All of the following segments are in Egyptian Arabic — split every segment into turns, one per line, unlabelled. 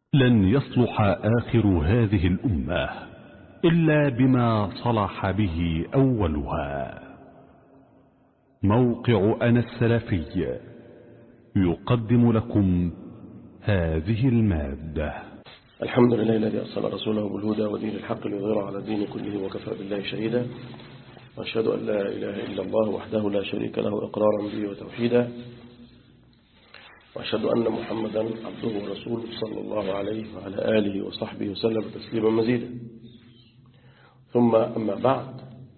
لن يصلح آخر هذه الأمة إلا بما صلح به أولها موقع أنا السلفي يقدم لكم هذه المادة
الحمد لله الذي أرسل رسوله بالهدى ودين الحق ليظهره على الدين كله وكفى بالله شهيدا وأشهد أن لا إله إلا الله وحده لا شريك له إقرارا به وتوحيدا وأشهد أن محمدا عبده ورسوله صلى الله عليه وعلى آله وصحبه وسلم تسليما مزيدا ثم أما بعد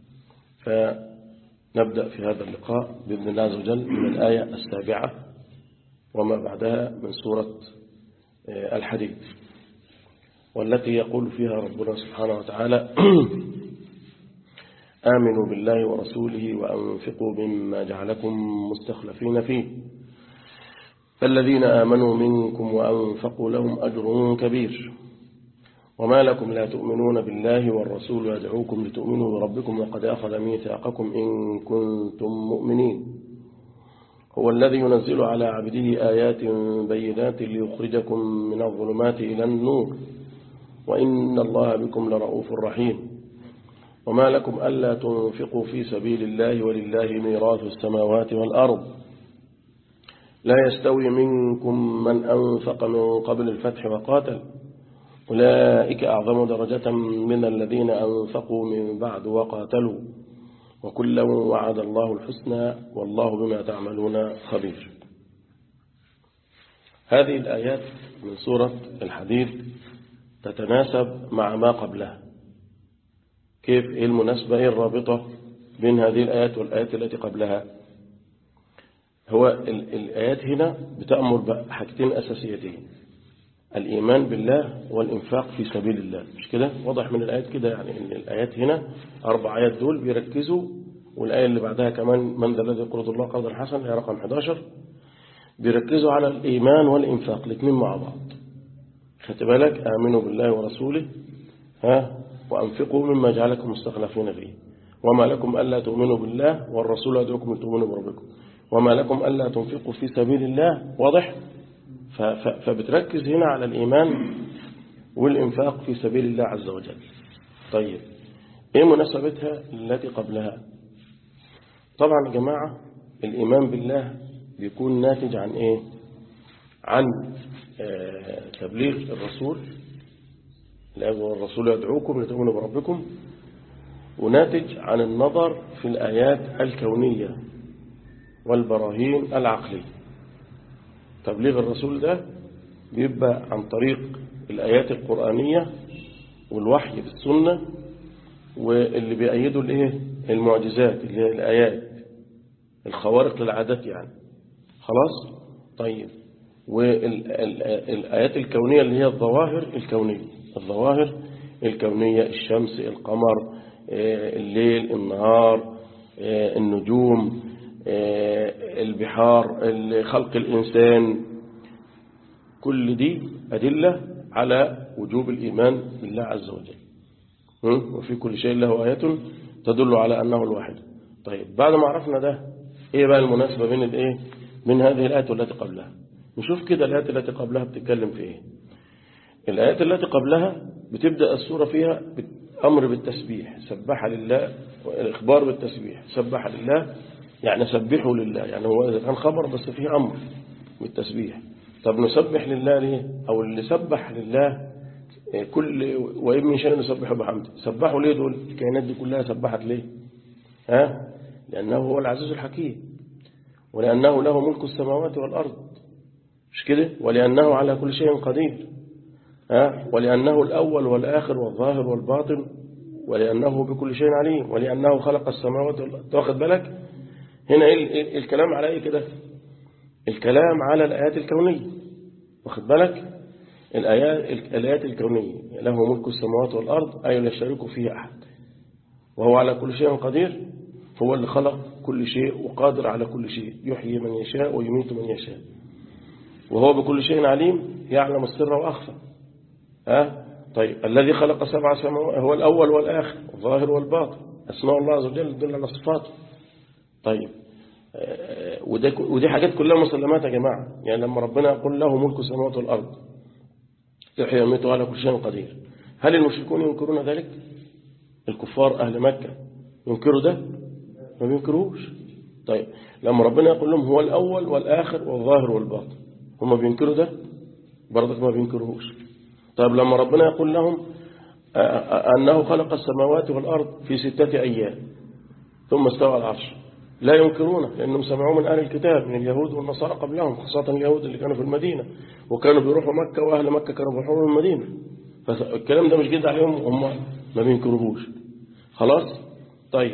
فنبدأ في هذا اللقاء بإذن الله عز وجل من الآية السابعة وما بعدها من سورة الحديد والتي يقول فيها ربنا سبحانه وتعالى آمنوا بالله ورسوله وأنفقوا مما جعلكم مستخلفين فيه فالذين آمنوا منكم وأنفقوا لهم أجر كبير وما لكم لا تؤمنون بالله والرسول يدعوكم لتؤمنوا بربكم وقد أخذ ميثاقكم إن كنتم مؤمنين هو الذي ينزل على عبده آيات بينات ليخرجكم من الظلمات إلى النور وإن الله بكم لرؤوف رحيم وما لكم ألا تنفقوا في سبيل الله ولله ميراث السماوات والأرض لا يستوي منكم من أنفق من قبل الفتح وقاتل أولئك أعظم درجة من الذين أنفقوا من بعد وقاتلوا وكلا وعد الله الحسنى والله بما تعملون خبير هذه الآيات من سورة الحديد تتناسب مع ما قبلها كيف إيه المناسبة إيه الرابطة بين هذه الآيات والآيات التي قبلها هو الآيات هنا بتأمر بحاجتين أساسيتين الإيمان بالله والإنفاق في سبيل الله مش كده واضح من الآيات كده يعني إن الآيات هنا أربع آيات دول بيركزوا والآية اللي بعدها كمان من ذا الذي يقرض الله قرضا حسنا هي رقم 11 بيركزوا على الإيمان والإنفاق الاثنين مع بعض خدت بالك آمنوا بالله ورسوله ها وأنفقوا مما جعلكم مستخلفين فيه وما لكم ألا تؤمنوا بالله والرسول يدعوكم لتؤمنوا بربكم وما لكم ألا تنفقوا في سبيل الله واضح فبتركز هنا على الإيمان والإنفاق في سبيل الله عز وجل طيب إيه مناسبتها التي قبلها طبعا يا جماعة الإيمان بالله بيكون ناتج عن إيه عن آه تبليغ الرسول الرسول يدعوكم لتؤمنوا بربكم وناتج عن النظر في الآيات الكونية والبراهين العقلية تبليغ الرسول ده بيبقى عن طريق الآيات القرآنية والوحي في السنة واللي بيأيدوا الايه المعجزات اللي هي الآيات الخوارق للعادات يعني خلاص طيب والآيات الكونية اللي هي الظواهر الكونية الظواهر الكونية الشمس القمر الليل النهار النجوم البحار خلق الإنسان كل دي أدلة على وجوب الإيمان بالله عز وجل وفي كل شيء له آية تدل على أنه الواحد طيب بعد ما عرفنا ده إيه بقى المناسبة بين الإيه من هذه الآيات والتي قبلها نشوف كده الآيات التي قبلها بتتكلم في إيه الآيات التي قبلها بتبدأ السورة فيها أمر بالتسبيح سبح لله والإخبار بالتسبيح سبح لله يعني سبحوا لله يعني هو إذا كان خبر بس فيه أمر بالتسبيح طب نسبح لله ليه أو اللي سبح لله كل وإن من شيء نسبحه بحمده سبحوا ليه دول الكائنات دي كلها سبحت ليه ها لأنه هو العزيز الحكيم ولأنه له ملك السماوات والأرض مش كده ولأنه على كل شيء قدير ها ولأنه الأول والآخر والظاهر والباطن ولأنه بكل شيء عليم ولأنه خلق السماوات والأرض واخد بالك هنا إيه الكلام على ايه كده الكلام على الآيات الكونية واخد بالك الآيات, الآيات الكونية له ملك السماوات والأرض أي لا يشارك فيه أحد وهو على كل شيء قدير هو اللي خلق كل شيء وقادر على كل شيء يحيي من يشاء ويميت من يشاء وهو بكل شيء عليم يعلم السر وأخفى ها طيب الذي خلق سبع سماوات هو الأول والآخر الظاهر والباطن أسماء الله عز وجل تدل على صفاته طيب ودي حاجات كلها مسلمات يا جماعة يعني لما ربنا يقول له ملك السماوات والأرض يحيى ويميت على كل شيء قدير هل المشركون ينكرون ذلك الكفار أهل مكة ينكروا ده ما بينكروش طيب لما ربنا يقول لهم هو الأول والآخر والظاهر والباطن هم بينكروا ده برضك ما بينكروش طيب لما ربنا يقول لهم أنه خلق السماوات والأرض في ستة أيام ثم استوى على العرش لا ينكرونه لأنهم سمعوا من أهل الكتاب من اليهود والنصارى قبلهم خاصة اليهود اللي كانوا في المدينة وكانوا بيروحوا مكة وأهل مكة كانوا بيروحوا من المدينة فالكلام ده مش جد عليهم هم ما بينكروهوش خلاص طيب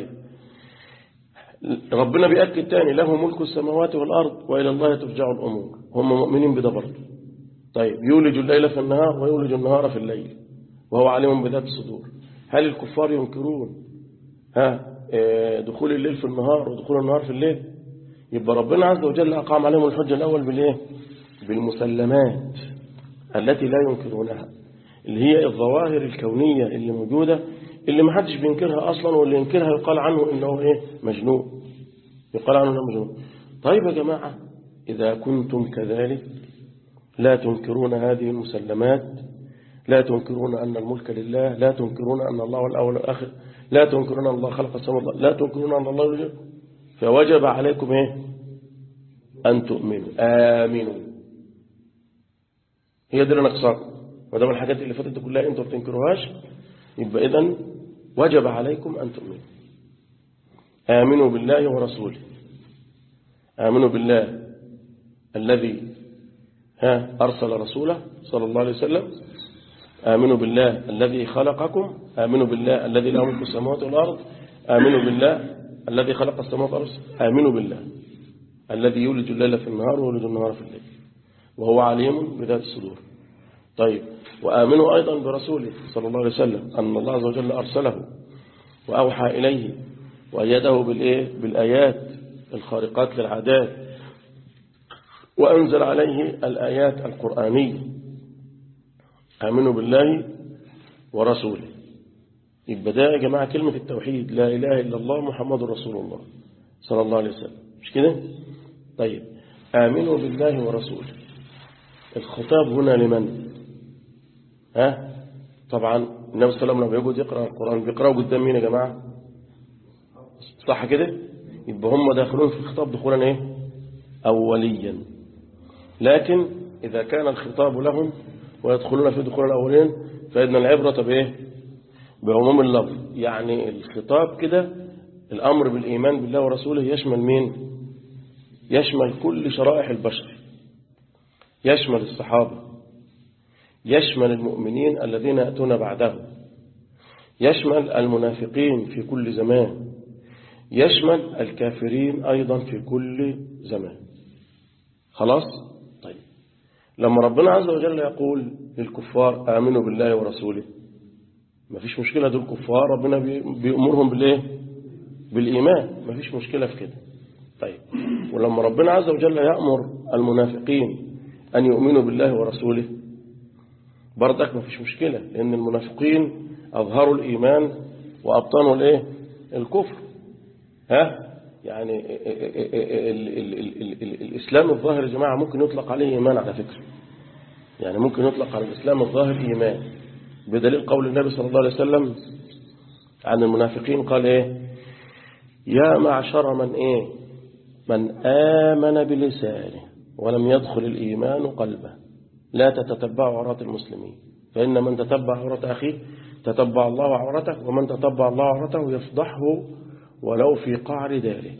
ربنا بيأكد تاني له ملك السماوات والأرض وإلى الله ترجع الأمور هم مؤمنين بده برضه طيب يولج الليل في النهار ويولج النهار في الليل وهو عليم بذات الصدور هل الكفار ينكرون ها دخول الليل في النهار ودخول النهار في الليل يبقى ربنا عز وجل أقام عليهم الحجة الأول بالإيه بالمسلمات التي لا ينكرونها اللي هي الظواهر الكونية اللي موجودة اللي ما حدش بينكرها أصلا واللي ينكرها يقال عنه إنه إيه مجنون يقال عنه إنه مجنون طيب يا جماعة إذا كنتم كذلك لا تنكرون هذه المسلمات لا تنكرون أن الملك لله لا تنكرون أن الله الأول والآخر لا تنكرون أن الله خلق السماوات لا تنكرون أن الله يوجد فوجب عليكم إيه أن تؤمنوا آمنوا هي دي نقصاكم ودام الحاجات اللي فاتت كلها انتوا ما بتنكروهاش يبقى إذن وجب عليكم أن تؤمنوا آمنوا بالله ورسوله آمنوا بالله الذي ها أرسل رسوله صلى الله عليه وسلم آمنوا بالله الذي خلقكم آمنوا بالله الذي له ملك السماوات والأرض آمنوا بالله الذي خلق السماوات والأرض آمنوا بالله الذي يولج الليل في النهار ويولج النهار في الليل وهو عليم بذات الصدور طيب وآمنوا أيضا برسوله صلى الله عليه وسلم أن الله عز وجل أرسله وأوحى إليه وأيده بالإيه؟ بالآيات الخارقات للعادات وأنزل عليه الآيات القرآنية آمنوا بالله ورسوله يبقى ده يا جماعة كلمة التوحيد لا إله إلا الله محمد رسول الله صلى الله عليه وسلم مش كده طيب آمنوا بالله ورسوله الخطاب هنا لمن ها طبعا النبي صلى الله عليه وسلم لما يقعد يقرأ القرآن بيقرأه قدام مين يا جماعة صح كده يبقى هم داخلون في الخطاب دخولا ايه أوليا لكن إذا كان الخطاب لهم ويدخلون في دخول الأولين فإن العبرة بإيه بعموم اللفظ يعني الخطاب كده الأمر بالإيمان بالله ورسوله يشمل مين يشمل كل شرائح البشر يشمل الصحابة يشمل المؤمنين الذين يأتون بعده يشمل المنافقين في كل زمان يشمل الكافرين أيضا في كل زمان خلاص طيب لما ربنا عز وجل يقول للكفار آمنوا بالله ورسوله ما فيش مشكلة دول كفار ربنا بيأمرهم بالإيه بالإيمان ما فيش مشكلة في كده طيب ولما ربنا عز وجل يأمر المنافقين أن يؤمنوا بالله ورسوله بردك ما فيش مشكلة لأن المنافقين أظهروا الإيمان وأبطنوا الإيه الكفر ها يعني ال ال ال ال ال الإسلام الظاهر يا جماعة ممكن يطلق عليه إيمان على فكرة يعني ممكن يطلق على الإسلام الظاهر إيمان بدليل قول النبي صلى الله عليه وسلم عن المنافقين قال إيه يا معشر من إيه من آمن بلسانه ولم يدخل الإيمان قلبه لا تتتبع عورات المسلمين فإن من تتبع عورة أخيه تتبع الله عورته ومن تتبع الله عورته يفضحه ولو في قعر داره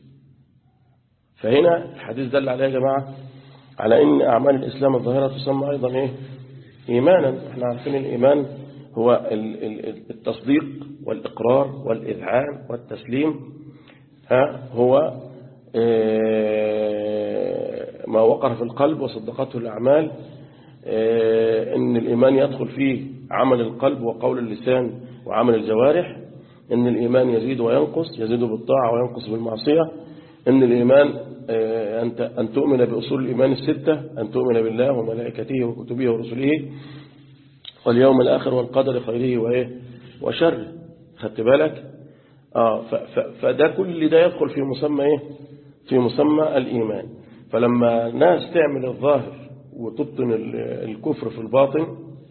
فهنا الحديث دل عليه يا جماعة على أن أعمال الإسلام الظاهرة تسمى أيضا إيه؟ إيمانا احنا عارفين الإيمان هو التصديق والإقرار والإذعان والتسليم ها هو ما وقر في القلب وصدقته الأعمال إن الإيمان يدخل فيه عمل القلب وقول اللسان وعمل الجوارح إن الإيمان يزيد وينقص يزيد بالطاعة وينقص بالمعصية إن الإيمان أن تؤمن بأصول الإيمان الستة أن تؤمن بالله وملائكته وكتبه ورسله واليوم الآخر والقدر خيره وإيه وشره خدت بالك آه فده كل ده يدخل في مسمى إيه في مسمى الإيمان فلما ناس تعمل الظاهر وتبطن الكفر في الباطن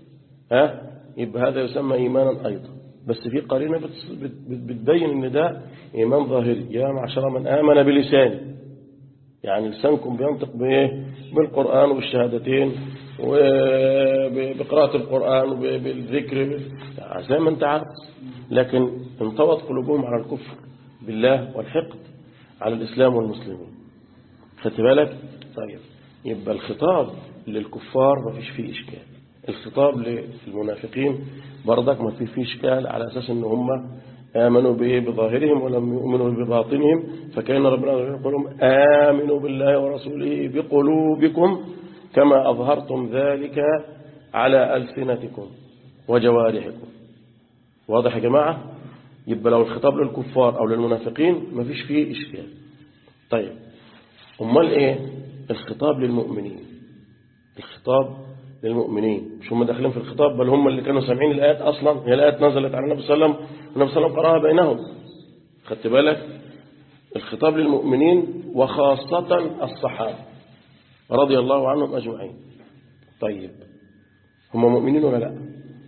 ها يبقى هذا يسمى إيمانا أيضا بس في قرينة بتص- بت- بت- بتبين ان ده إيمان ظاهري يا معشر من آمن بلسانه يعني لسانكم بينطق بايه بالقرآن والشهادتين وبقراءة القرآن وبالذكر زي ما انت عارف لكن انطوت قلوبهم على الكفر بالله والحقد على الإسلام والمسلمين خدت بالك طيب يبقى الخطاب للكفار ما فيش فيه إشكال الخطاب للمنافقين برضك ما فيه فيه إشكال على أساس ان هم آمنوا به بظاهرهم ولم يؤمنوا بباطنهم فكان ربنا يقول لهم آمنوا بالله ورسوله بقلوبكم كما أظهرتم ذلك على ألسنتكم وجوارحكم واضح يا جماعة يبقى لو الخطاب للكفار أو للمنافقين ما فيش فيه إشكال طيب أمال إيه الخطاب للمؤمنين الخطاب للمؤمنين مش هم داخلين في الخطاب بل هم اللي كانوا سامعين الآيات أصلا هي الآيات نزلت على النبي صلى الله عليه وسلم والنبي صلى الله عليه وسلم قرأها بينهم خدت بالك الخطاب للمؤمنين وخاصة الصحابة رضي الله عنهم أجمعين طيب هم مؤمنين ولا لا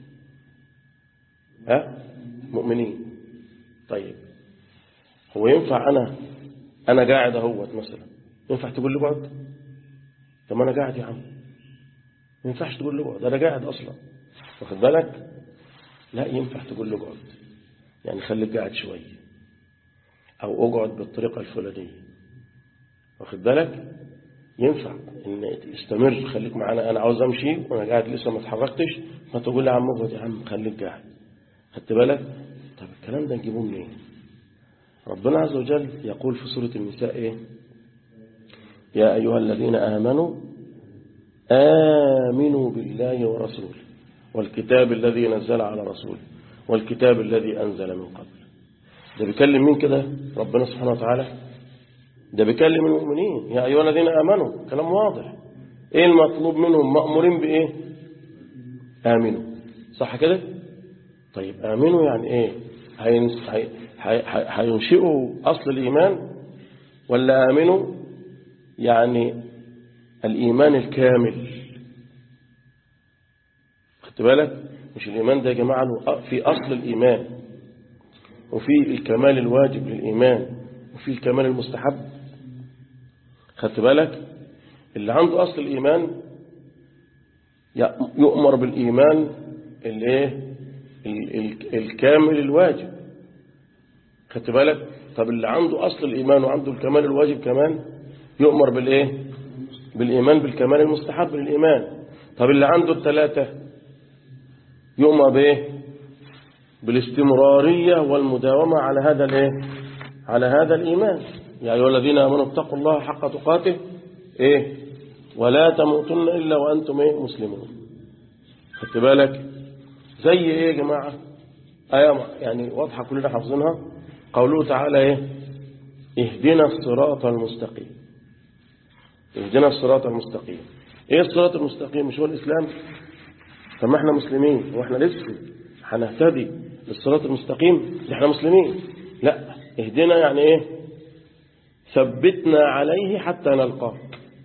ها مؤمنين طيب هو ينفع أنا أنا قاعد اهوت مثلا ينفع تقول لي اقعد طب ما أنا قاعد يا عم ما ينفعش تقول لي اقعد أنا قاعد أصلا واخد بالك لا ينفع تقول لي اقعد يعني خليك قاعد شوية أو اقعد بالطريقة الفلانية واخد بالك ينفع ان تستمر خليك معانا انا عاوز امشي وانا قاعد لسه ما اتحركتش ما تقول لي يا عم اقعد يا عم خليك قاعد خدت بالك طب الكلام ده نجيبه منين ربنا عز وجل يقول في سورة النساء ايه يا ايها الذين امنوا امنوا بالله ورسوله والكتاب الذي نزل على رسوله والكتاب الذي انزل من قبل ده بيكلم مين كده ربنا سبحانه وتعالى ده بيكلم المؤمنين يا أيها الذين آمنوا كلام واضح إيه المطلوب منهم مأمورين بإيه آمنوا صح كده طيب آمنوا يعني إيه هينس- هي- هي- هي- هينشئوا أصل الإيمان ولا آمنوا يعني الإيمان الكامل خدت بالك مش الإيمان ده يا جماعة له في أصل الإيمان وفي الكمال الواجب للإيمان وفي الكمال المستحب خدت بالك اللي عنده أصل الإيمان يؤمر بالإيمان الايه ال- ال- الكامل الواجب خدت بالك طب اللي عنده أصل الإيمان وعنده الكمال الواجب كمان يؤمر بالإيه بالإيمان بالكمال المستحب للإيمان طب اللي عنده الثلاثة يؤمر بإيه بالاستمرارية والمداومة على هذا الايه على هذا الإيمان يا أيها الذين آمنوا اتقوا الله حق تقاته إيه ولا تموتن إلا وأنتم إيه مسلمون خدت بالك زي إيه يا جماعة آية يعني واضحة كلنا حافظينها قوله تعالى إيه اهدنا الصراط المستقيم اهدنا الصراط المستقيم ايه الصراط المستقيم مش هو الإسلام طب ما احنا مسلمين واحنا لسه هنهتدي للصراط المستقيم دي احنا مسلمين لا اهدنا يعني ايه ثبتنا عليه حتى نلقاه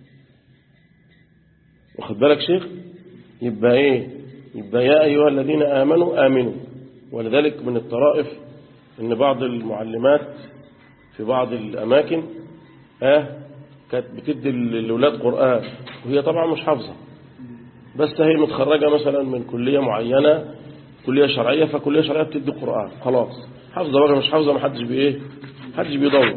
واخد بالك شيخ يبقى ايه يبقى يا ايها الذين امنوا امنوا ولذلك من الطرائف ان بعض المعلمات في بعض الاماكن اه كانت بتدي الاولاد قران وهي طبعا مش حافظه بس هي متخرجه مثلا من كليه معينه كليه شرعيه فكليه شرعيه بتدي قران خلاص حافظه بقى مش حافظه ما حدش بايه حدش بيدور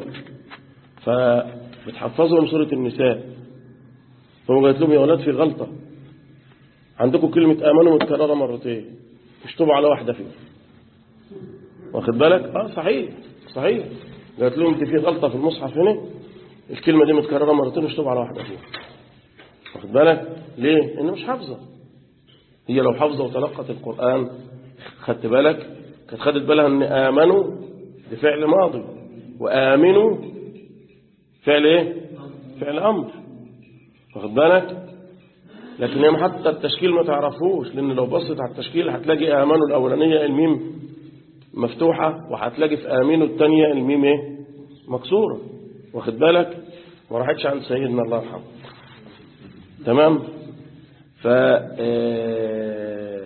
فبتحفظهم سوره النساء فهو قالت لهم يا اولاد في غلطه عندكم كلمه امنوا متكرره مرتين اشطبوا على واحده فيهم واخد بالك اه صحيح صحيح قالت لهم انت في غلطه في المصحف هنا الكلمه دي متكرره مرتين اشطبوا على واحده فيهم واخد بالك ليه انه مش حافظه هي لو حافظه وتلقت القران خدت بالك كانت خدت بالها ان امنوا ده فعل ماضي وامنوا فعل ايه فعل امر واخد بالك لكن هي حتى التشكيل ما تعرفوش لان لو بصت على التشكيل هتلاقي امنوا الاولانيه الميم مفتوحه وهتلاقي في امنوا الثانيه الميم ايه مكسوره واخد بالك ما راحتش عند سيدنا الله يرحمه تمام ف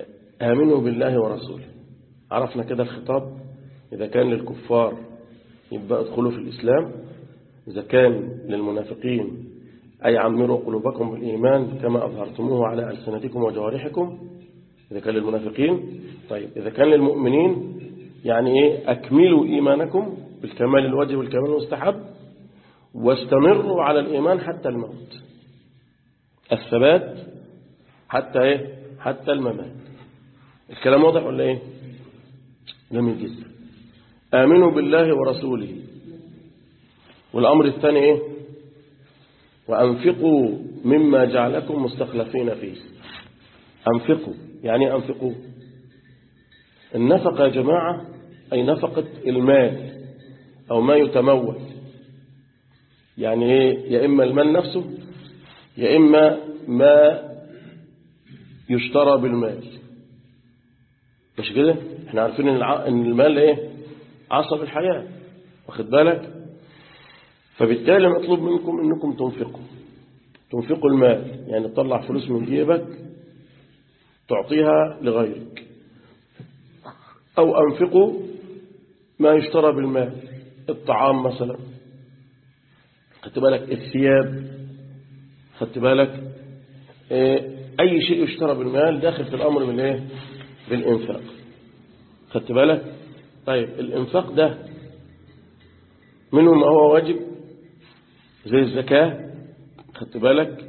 آمنوا بالله ورسوله عرفنا كده الخطاب إذا كان للكفار يبقى ادخلوا في الإسلام إذا كان للمنافقين أي عمروا قلوبكم بالإيمان كما أظهرتموه على ألسنتكم وجوارحكم إذا كان للمنافقين طيب إذا كان للمؤمنين يعني إيه أكملوا إيمانكم بالكمال الواجب والكمال المستحب واستمروا على الإيمان حتى الموت الثبات حتى إيه حتى الممات الكلام واضح ولا إيه جميل جدا آمنوا بالله ورسوله والأمر الثاني إيه وأنفقوا مما جعلكم مستخلفين فيه أنفقوا يعني أنفقوا النفقة يا جماعة أي نفقة المال أو ما يتمول يعني إيه يا إما المال نفسه يا إما ما يشترى بالمال مش كده احنا عارفين ان الع- إن المال ايه عصب الحياة واخد بالك فبالتالي مطلوب منكم انكم تنفقوا تنفقوا المال يعني تطلع فلوس من جيبك تعطيها لغيرك او انفقوا ما يشترى بالمال الطعام مثلا خدت بالك الثياب خدت بالك إيه، اي شيء يشترى بالمال داخل في الامر بالايه بالانفاق خدت بالك طيب الانفاق ده منه ما هو واجب زي الزكاة خدت بالك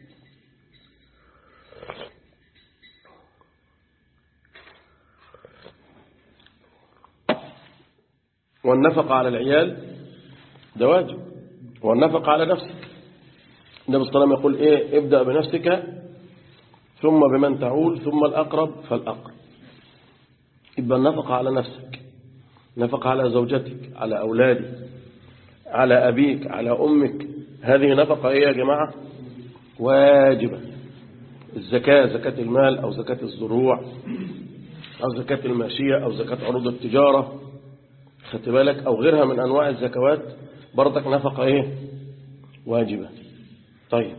والنفقة على العيال ده واجب والنفقة على نفسك النبي صلى الله عليه وسلم يقول ايه ابدأ بنفسك ثم بمن تعول ثم الأقرب فالأقرب يبقى النفقة على نفسك نفقة على زوجتك على أولادك على أبيك على أمك هذه نفقة إيه يا جماعة واجبة الزكاة زكاة المال أو زكاة الزروع أو زكاة الماشية أو زكاة عروض التجارة خدت بالك أو غيرها من أنواع الزكوات برضك نفقة إيه واجبة طيب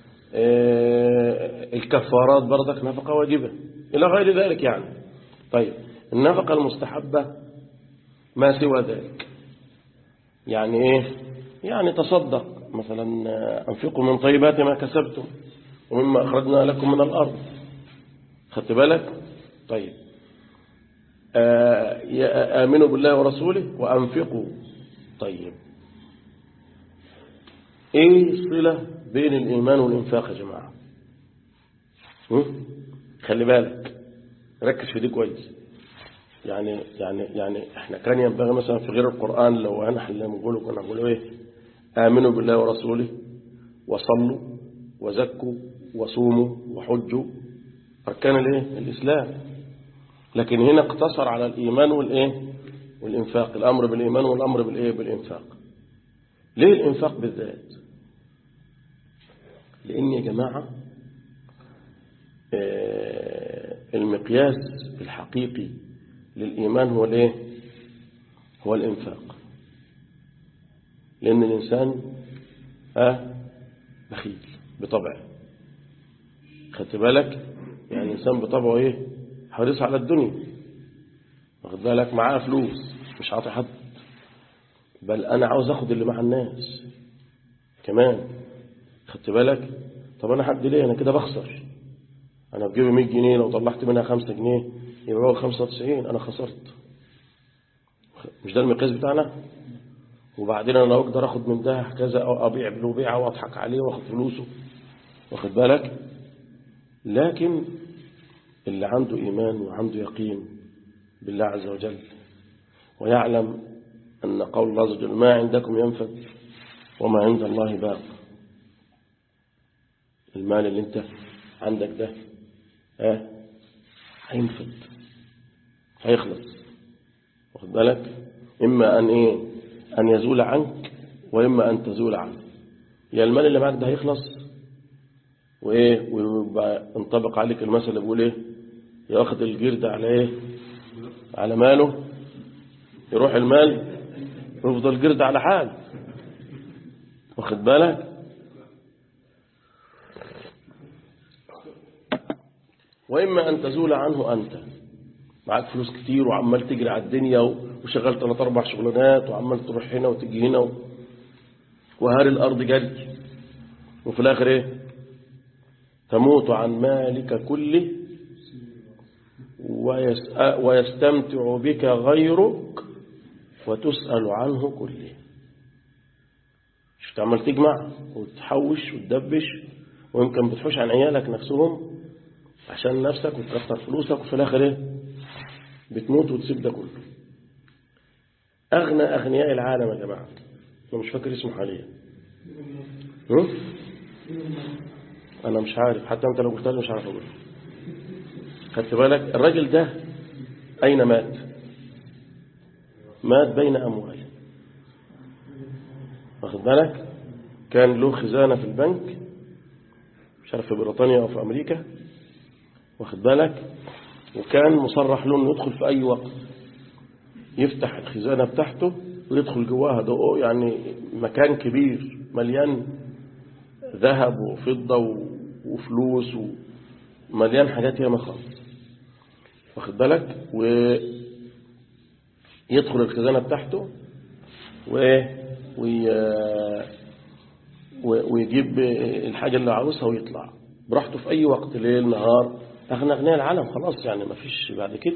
آه، الكفارات برضك نفقة واجبة إلى غير ذلك يعني طيب النفقة المستحبة ما سوى ذلك يعني إيه يعني تصدق مثلا آه، أنفقوا من طيبات ما كسبتم ومما أخرجنا لكم من الأرض خدت بالك طيب آه، يا- آمنوا بالله ورسوله وأنفقوا طيب ايه الصلة بين الإيمان والإنفاق يا جماعة هم؟ خلي بالك ركز في دي كويس يعني يعني يعني احنا كان ينبغي مثلا في غير القرآن لو احنا اللي بنقوله كنا نقوله ايه آمنوا بالله ورسوله وصلوا وزكوا وصوموا وحجوا أركان الايه الإسلام لكن هنا اقتصر على الإيمان والإيه والإنفاق الأمر بالإيمان والأمر بالإيه بالإنفاق ليه الإنفاق بالذات لأن يا جماعة آه، المقياس الحقيقي للإيمان هو الإيه هو الإنفاق لأن الإنسان آه بخيل بطبعه خدت بالك يعني الإنسان بطبعه إيه حريص على الدنيا واخد بالك معاه فلوس مش عاطي حد بل أنا عاوز أخد اللي مع الناس كمان خدت بالك طب أنا حد ليه أنا كده بخسر أنا بجيب 100 جنيه لو طلعت منها 5 جنيه يبقى هو 95 أنا خسرت مش ده المقياس بتاعنا وبعدين أنا لو أقدر أخد من ده كذا أو أبيع له بيعة وأضحك عليه وأخد فلوسه واخد بالك لكن اللي عنده إيمان وعنده يقين بالله عز وجل ويعلم أن قول الله عز وجل ما عندكم ينفد وما عند الله باق المال اللي انت عندك ده ها هينفد هيخلص واخد بالك إما أن إيه أن يزول عنك وإما أن تزول عنك يا المال اللي معك ده هيخلص وإيه ويبقى انطبق عليك المثل اللي بيقول إيه ياخد الجرد على إيه على ماله يروح المال يفضل جرد على حال واخد بالك وإما أن تزول عنه أنت معاك فلوس كتير وعمال تجري على الدنيا وشغال ثلاث أربع شغلانات وعمال تروح هنا وتجي هنا وهاري الأرض جري وفي الآخر إيه تموت عن مالك كله ويستمتع بك غيرك وتسأل عنه كله شفت عمال تجمع وتحوش وتدبش ويمكن بتحوش عن عيالك نفسهم عشان نفسك وتكثر فلوسك وفي الآخر إيه بتموت وتسيب ده كله أغنى أغنياء العالم يا جماعة أنا مش فاكر اسمه حاليا أنا مش عارف حتى أنت لو قلت لي مش عارف أقول خدت بالك الراجل ده أين مات مات بين أمواله واخد بالك كان له خزانة في البنك مش عارف في بريطانيا أو في أمريكا واخد بالك وكان مصرح له انه يدخل في أي وقت يفتح الخزانة بتاعته ويدخل جواها ده يعني مكان كبير مليان ذهب وفضة وفلوس ومليان حاجات ياما خالص واخد بالك ويدخل الخزانة بتاعته و ويجيب الحاجة اللي عاوزها ويطلع براحته في أي وقت ليل نهار أغنى أغنياء العالم خلاص يعني ما فيش بعد كده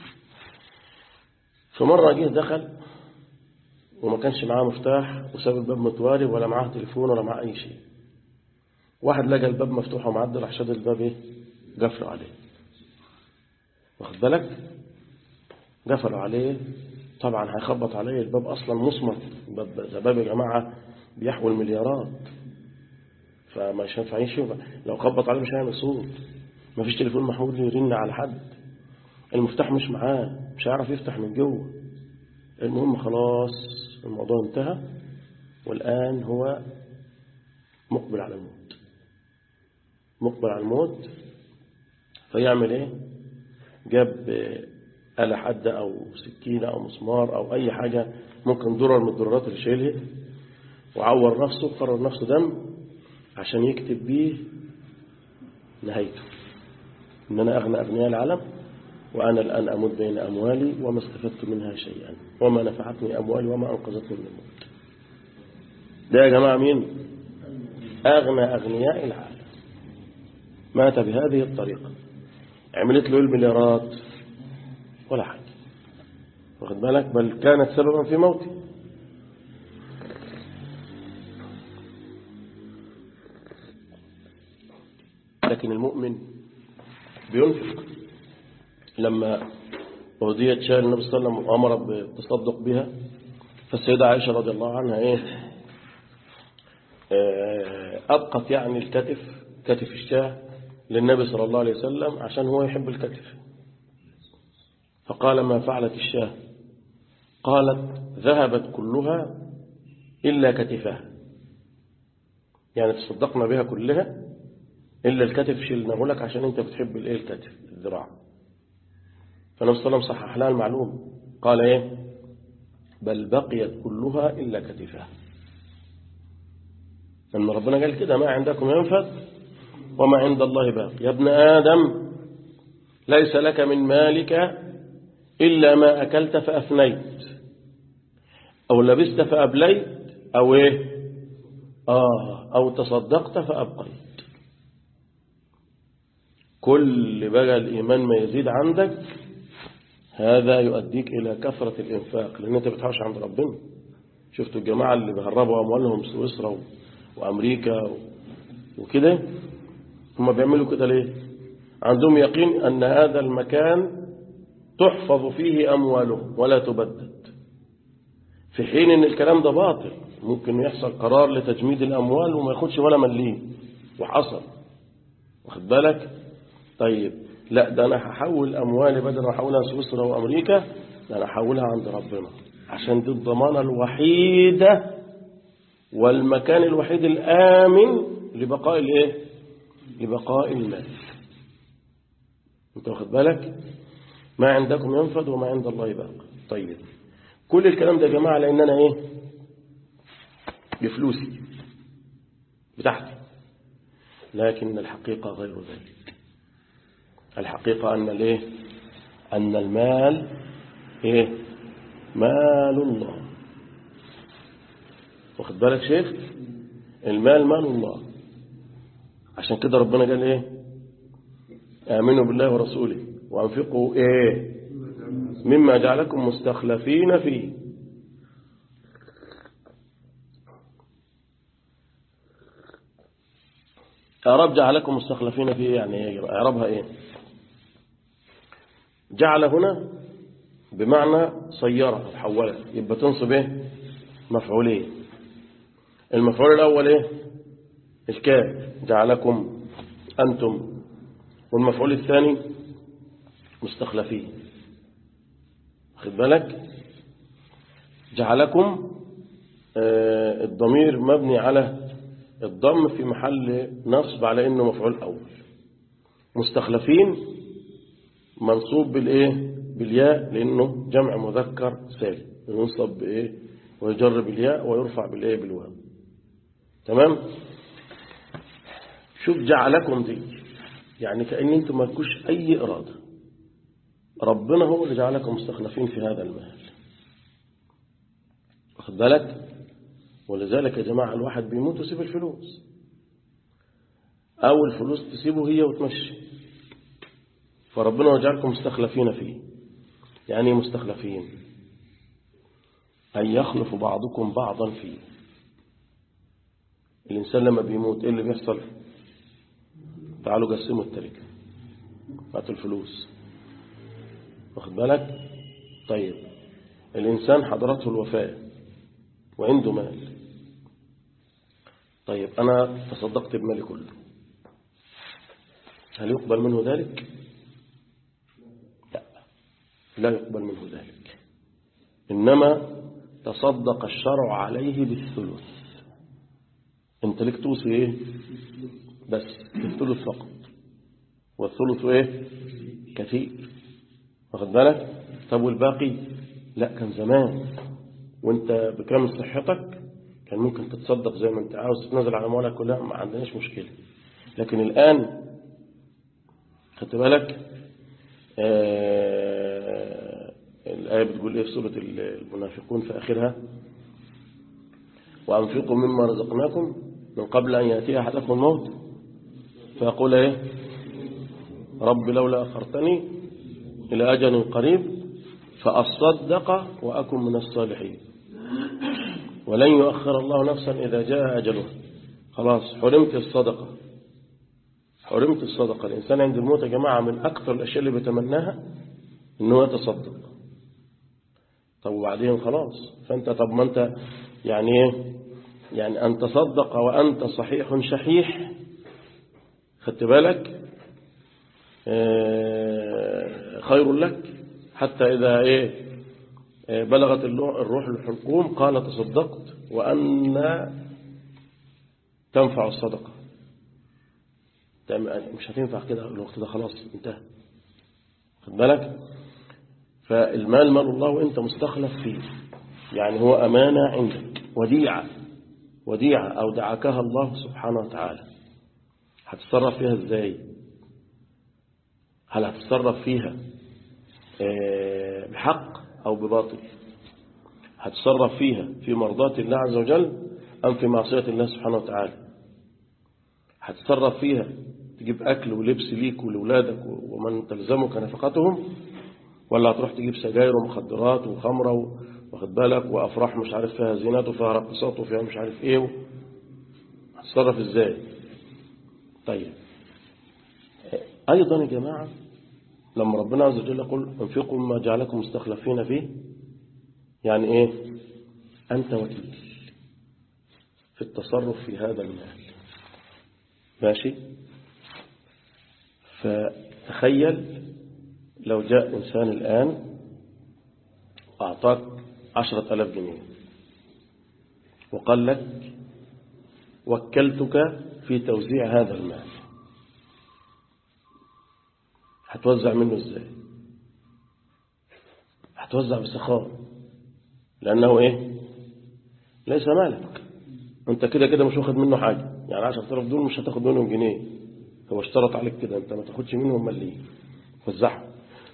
فمرة جه دخل وما كانش معاه مفتاح وساب الباب متواري ولا معاه تليفون ولا معاه أي شيء واحد لقى الباب مفتوح ومعدل راح شد الباب ايه قفلوا عليه واخد بالك قفلوا عليه طبعا هيخبط عليه الباب أصلا مصمت ده باب يا جماعة بيحوي المليارات فمش هينفع يشوف لو خبط عليه مش هيعمل صوت ما فيش تليفون محمود يرن على حد المفتاح مش معاه مش هيعرف يفتح من جوه المهم خلاص الموضوع انتهى والآن هو مقبل على الموت مقبل على الموت فيعمل ايه جاب آلة حادة أو سكينة أو مسمار أو أي حاجة ممكن ضرر من الضرورات اللي شايلها وعور نفسه قرر نفسه دم عشان يكتب بيه نهايته إن أنا أغنى أغنياء العالم وأنا الآن أموت بين أموالي وما استفدت منها شيئا وما نفعتني أموالي وما أنقذتني من الموت ده يا جماعة مين أغنى أغنياء العالم مات بهذه الطريقة عملت له المليارات ولا حاجة واخد بالك بل كانت سببا في موته لكن المؤمن بينفق لما أهديت شاء النبي صلى الله عليه وسلم وأمر بالتصدق بها فالسيدة عائشة رضي الله عنها إيه أبقت يعني الكتف كتف الشاه للنبي صلى الله عليه وسلم عشان هو يحب الكتف فقال ما فعلت الشاه قالت ذهبت كلها إلا كتفها يعني تصدقنا بها كلها إلا الكتف شلناه لك عشان أنت بتحب الإيه الكتف الذراع فالنبي صلى الله عليه وسلم صحح لها المعلوم قال إيه بل بقيت كلها إلا كتفها أن ربنا قال كده ما عندكم ينفد وما عند الله باق يا ابن آدم ليس لك من مالك إلا ما أكلت فأفنيت أو لبست فأبليت أو إيه آه أو تصدقت فأبقيت كل بقى الإيمان ما يزيد عندك هذا يؤديك إلى كثرة الإنفاق لأن أنت بتحوش عند ربنا شفتوا الجماعة اللي بيهربوا أموالهم سويسرا وأمريكا وكده هم بيعملوا كده ليه عندهم يقين أن هذا المكان تحفظ فيه أموالهم ولا تبدد في حين أن الكلام ده باطل ممكن يحصل قرار لتجميد الأموال وما ياخدش ولا مليم وحصل واخد بالك طيب لا ده أنا هحول أموالي بدل ما أحولها سويسرا وأمريكا ده أنا هحولها عند ربنا عشان دي الضمانة الوحيدة والمكان الوحيد الآمن لبقاء الايه لبقاء المال انت واخد بالك ما عندكم ينفد وما عند الله باق طيب كل الكلام ده يا جماعة لأن أنا إيه بفلوسي بتاعتي لكن الحقيقة غير ذلك الحقيقة أن الايه أن المال إيه مال الله واخد بالك شيخ المال مال الله عشان كده ربنا قال إيه آمنوا بالله ورسوله وأنفقوا إيه مما جعلكم مستخلفين فيه أعراب جعلكم مستخلفين فيه يعني إيه يا جماعة أعرابها إيه جعل هنا بمعنى صيرة أو حولة يبقى تنصب إيه مفعولين المفعول الأول إيه الكاف جعلكم أنتم والمفعول الثاني مستخلفين خد بالك جعلكم آه الضمير مبني على الضم في محل نصب على انه مفعول اول مستخلفين منصوب بالايه بالياء لانه جمع مذكر سالم ينصب بايه ويجر بالياء ويرفع بالايه بالواو تمام شوف جعلكم دي يعني كأن انتم ما لكوش اي اراده ربنا هو اللي جعلكم مستخلفين في هذا المال واخد بالك ولذلك يا جماعة الواحد بيموت ويسيب الفلوس أو الفلوس تسيبه هي وتمشي فربنا وجعلكم مستخلفين فيه يعني مستخلفين أن يخلف بعضكم بعضا فيه الإنسان لما بيموت إيه اللي بيحصل تعالوا قسموا التركة هاتوا الفلوس واخد بالك طيب الإنسان حضرته الوفاة وعنده مال طيب أنا تصدقت بمالي كله هل يقبل منه ذلك لا لا يقبل منه ذلك إنما تصدق الشرع عليه بالثلث انت لك توصي ايه بس الثلث فقط والثلث ايه كثير واخد بالك طب والباقي لا كان زمان وانت بكامل صحتك كان ممكن تتصدق زي ما انت عاوز تنزل على اموالك كلها ما عندناش مشكله لكن الان خدت بالك آه الآية بتقول إيه في سورة المنافقون في آخرها وأنفقوا مما رزقناكم من قبل أن يأتي أحدكم الموت فيقول إيه رب لولا أخرتني إلى أجل قريب فأصدق وأكن من الصالحين ولن يؤخر الله نفسا إذا جاء أجله خلاص حرمت الصدقة حرمت الصدقة الإنسان عند الموت يا جماعة من أكثر الأشياء اللي بيتمناها إنه يتصدق طب وبعدين خلاص فأنت طب ما أنت يعني إيه يعني أن تصدق وأنت صحيح شحيح خدت بالك آه خير لك حتى إذا إيه بلغت الروح الحلقوم قال تصدقت وأن تنفع الصدقة مش هتنفع كده الوقت ده خلاص انتهى خد بالك فالمال مال الله وانت مستخلف فيه يعني هو أمانة عندك وديعة وديعة أو دعكها الله سبحانه وتعالى هتتصرف فيها ازاي هل هتتصرف فيها بحق أو بباطل هتصرف فيها في مرضاة الله عز وجل أم في معصية الله سبحانه وتعالى هتصرف فيها تجيب أكل ولبس ليك ولولادك ومن تلزمك نفقتهم ولا هتروح تجيب سجاير ومخدرات وخمرة واخد بالك وأفراح مش عارف فيها زينات وفيها رقصات وفيها مش عارف إيه هتصرف إزاي طيب أيضا يا جماعة لما ربنا عز وجل يقول انفقوا ما جعلكم مستخلفين فيه يعني ايه انت وكيل في التصرف في هذا المال ماشي فتخيل لو جاء إنسان الآن أعطاك عشرة ألاف جنيه وقال لك وكلتك في توزيع هذا المال هتوزع منه ازاي هتوزع بسخاء لأنه ايه ليس مالك انت كده كده مش واخد منه حاجة يعني 10000 دول مش هتاخد منهم جنيه هو اشترط عليك كده انت ما تاخدش منهم مليين وزعها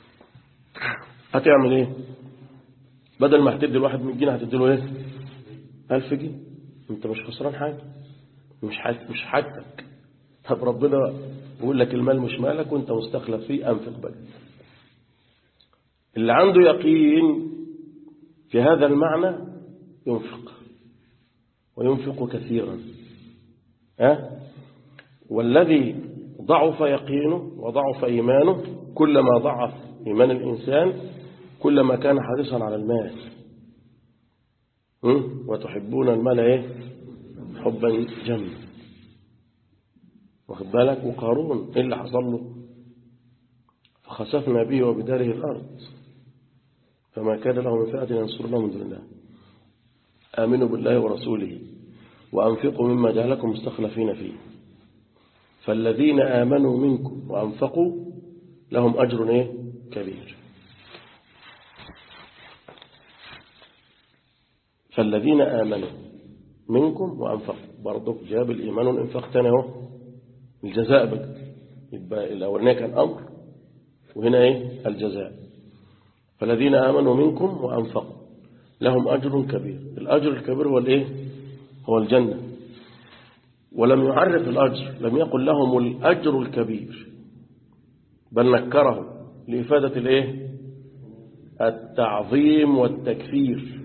هتعمل ايه بدل ما هتدي الواحد 100 جنيه هتدي له ايه 1000 جنيه انت مش خسران حاجه مش حاجة مش حاجتك طب ربنا بيقول لك المال مش مالك وانت مستخلف فيه انفق بقى اللي عنده يقين في هذا المعنى ينفق وينفق كثيرا ها والذي ضعف يقينه وضعف إيمانه كلما ضعف إيمان الإنسان كلما كان حريصا على المال وتحبون المال ايه حبا جما واخد بالك وقارون ايه اللي حصل له فخسفنا به وبداره الارض فما كان له من فئه ينصرنا من دون الله امنوا بالله ورسوله وانفقوا مما جعلكم مستخلفين فيه فالذين امنوا منكم وانفقوا لهم اجر ايه كبير فالذين آمنوا منكم وأنفقوا برضك جاب الإيمان والإنفاق تاني اهو الجزاء بقى يبقى الأولانية كان أمر وهنا إيه الجزاء فالذين آمنوا منكم وأنفقوا لهم أجر كبير الأجر الكبير هو الإيه هو الجنة ولم يعرف الأجر لم يقل لهم الأجر الكبير بل نكره لإفادة الإيه التعظيم والتكفير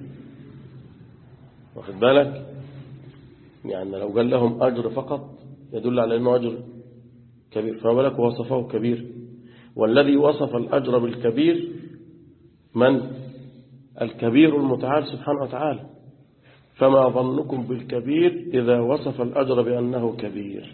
واخد بالك يعني لو قال لهم أجر فقط يدل على أنه أجر كبير فما بالك وصفه كبير والذي وصف الأجر بالكبير من الكبير المتعال سبحانه وتعالى فما ظنكم بالكبير إذا وصف الأجر بأنه كبير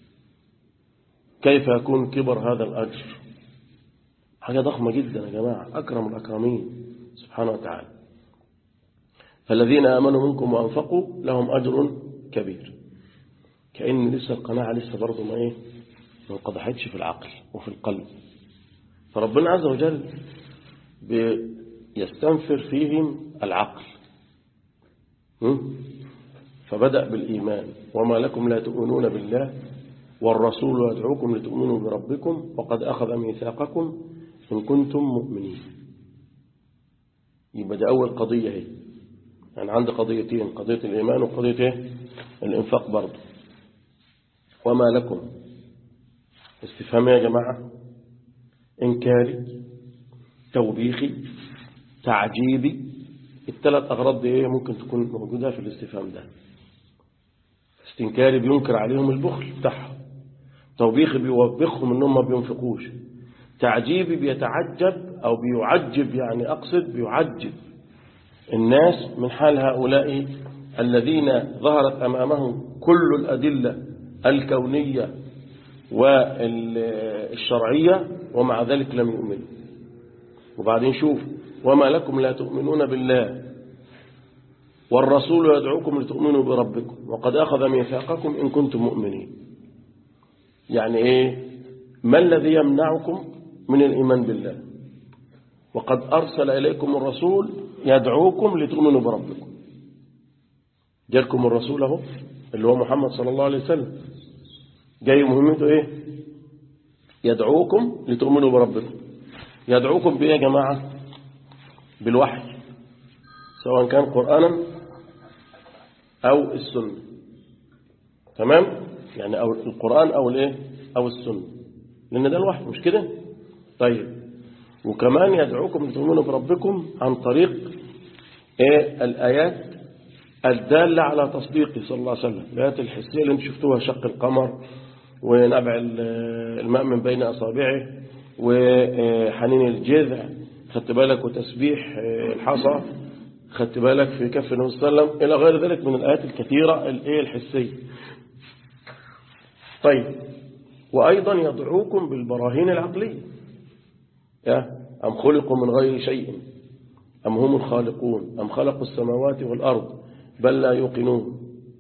كيف يكون كبر هذا الأجر حاجة ضخمة جدا يا جماعة أكرم الأكرمين سبحانه وتعالى فالذين آمنوا منكم وأنفقوا لهم أجر كبير كأن لسه القناعة لسه برضه ما إيه ما انقضحتش في العقل وفي القلب فربنا عز وجل يستنفر فيهم العقل فبدأ بالإيمان وما لكم لا تؤمنون بالله والرسول يدعوكم لتؤمنوا بربكم وقد أخذ ميثاقكم إن كنتم مؤمنين يبقى ده أول قضية هي يعني عندي قضيتين قضية الإيمان وقضية إيه؟ الإنفاق برضه وما لكم استفهام يا جماعة إنكاري توبيخي تعجيبي الثلاث أغراض دي إيه ممكن تكون موجودة في الاستفهام ده استنكاري بينكر عليهم البخل بتاعهم توبيخي بيوبخهم إنهم ما بينفقوش تعجيبي بيتعجب أو بيعجب يعني أقصد بيعجب الناس من حال هؤلاء الذين ظهرت أمامهم كل الأدلة الكونية والشرعية ومع ذلك لم يؤمنوا وبعدين شوف وما لكم لا تؤمنون بالله والرسول يدعوكم لتؤمنوا بربكم وقد أخذ ميثاقكم إن كنتم مؤمنين يعني إيه ما الذي يمنعكم من الإيمان بالله وقد أرسل إليكم الرسول يدعوكم لتؤمنوا بربكم جالكم الرسول اهو اللي هو محمد صلى الله عليه وسلم جاي مهمته ايه يدعوكم لتؤمنوا بربكم يدعوكم بايه يا جماعة بالوحي سواء كان قرآنا او السنة تمام يعني أو القرآن او الايه او السنة لان ده الوحي مش كده طيب وكمان يدعوكم لتؤمنوا بربكم عن طريق ايه الآيات الدالة على تصديقه صلى الله عليه وسلم الآيات الحسية اللي انتم شفتوها شق القمر ونبع الماء من بين أصابعه وحنين الجذع خدت بالك وتسبيح الحصى خدت بالك في كف النبي صلى الله عليه وسلم إلى غير ذلك من الآيات الكثيرة الايه الحسية طيب وأيضا يدعوكم بالبراهين العقلية أم خلقوا من غير شيء أم هم الخالقون أم خلقوا السماوات والأرض بل لا يوقنون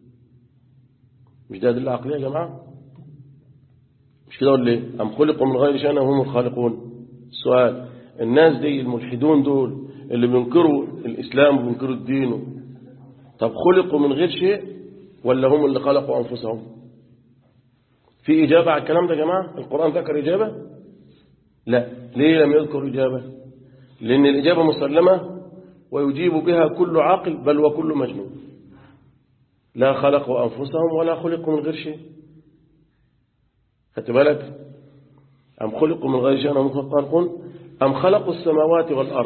مش ده دليل عقلية يا جماعة مش كده ولا ايه أم خلقوا من غير شيء أم هم الخالقون السؤال الناس دي الملحدون دول اللي بينكروا الإسلام وبينكروا الدين طب خلقوا من غير شيء ولا هم اللي خلقوا أنفسهم في إجابة على الكلام ده يا جماعة القرآن ذكر إجابة لا ليه لم يذكر إجابة لأن الإجابة مسلمة ويجيب بها كل عاقل بل وكل مجنون لا خلقوا أنفسهم ولا خلقوا من غير شيء خدت بالك أم خلقوا من غير شيء أم خلقوا أم خلقوا السماوات والأرض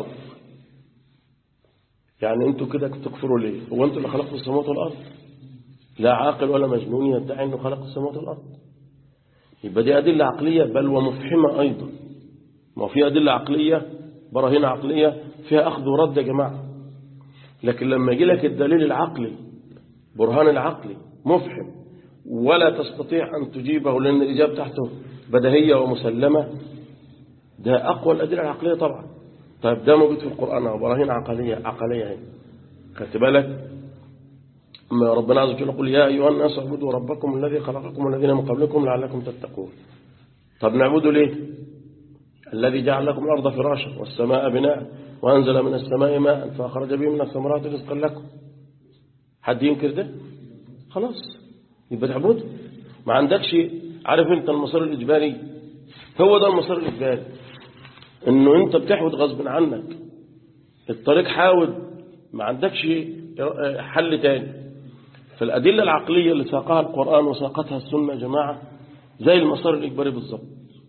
يعني أنتوا كده تكفروا ليه هو أنتوا اللي خلقتوا السماوات والأرض لا عاقل ولا مجنون يدعي أنه خلق السماوات والأرض يبقى دي أدلة عقلية بل ومفحمة أيضا ما في أدلة عقلية براهين عقلية فيها أخذ ورد يا جماعة لكن لما يجي لك الدليل العقلي برهان العقلي مفحم ولا تستطيع أن تجيبه لأن الإجابة تحته بدهية ومسلمة ده أقوى الأدلة العقلية طبعا طيب ده موجود في القرآن أو براهين عقلية عقلية هي خدت بالك أما ربنا عز وجل يقول يا أيها الناس اعبدوا ربكم الذي خلقكم والذين من قبلكم لعلكم تتقون طب نعبده ليه الذي جعل لكم الأرض فراشا والسماء بناء وأنزل من السماء ماء فأخرج به من الثمرات رزقا لكم حد ينكر ده خلاص يبقى تعبده ما عندكش عارف انت المسار الإجباري هو ده المسار الإجباري انه انت بتحود غصب عنك الطريق حاول ما عندكش حل تاني فالأدلة العقلية اللي ساقها القرآن وساقتها السنة يا جماعة زي المسار الإجباري بالظبط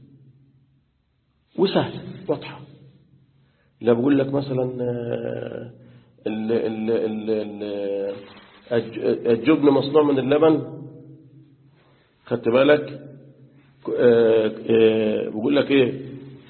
وسهل واضحة لا بقول لك مثلا ال ال ال ال الجبن مصنوع من اللبن خدت بالك بقول لك ايه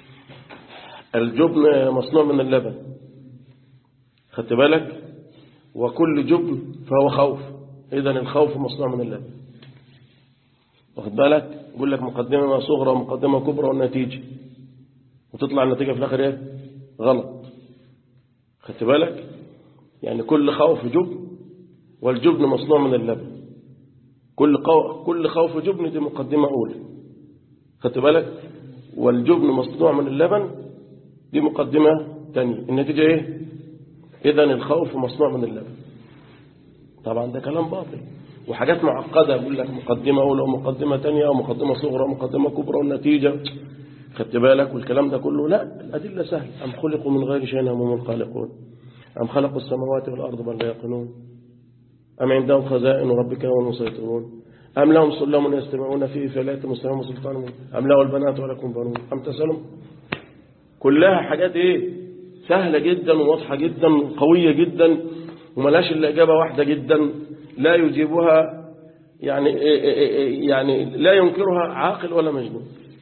الجبن مصنوع من اللبن خدت بالك وكل جبن فهو خوف اذا الخوف مصنوع من اللبن واخد بالك بقول لك مقدمة صغرى ومقدمة كبرى والنتيجة وتطلع النتيجة في الآخر ايه غلط خدت بالك يعني كل خوف جبن والجبن مصنوع من اللبن كل قو... كل خوف جبن دي مقدمة أولى خدت بالك والجبن مصنوع من اللبن دي مقدمة تانية النتيجة ايه إذا الخوف مصنوع من اللبن طبعا ده كلام باطل وحاجات معقدة بقول لك مقدمة أولى ومقدمة تانية ومقدمة صغرى ومقدمة كبرى والنتيجة خدت بالك والكلام ده كله لا الأدلة سهل أم خلقوا من غير شيء هم الخالقون أم خلقوا السماوات والأرض بل لا يقنون أم عندهم خزائن ربك هم المسيطرون أم لهم سلم يستمعون فيه فلا يتم السلام سلطان أم له البنات ولكم بنون أم تسألهم كلها حاجات إيه سهلة جدا وواضحة جدا وقوية جدا وملاش إلا إجابة واحدة جدا لا يجيبها يعني يعني لا ينكرها عاقل ولا مجنون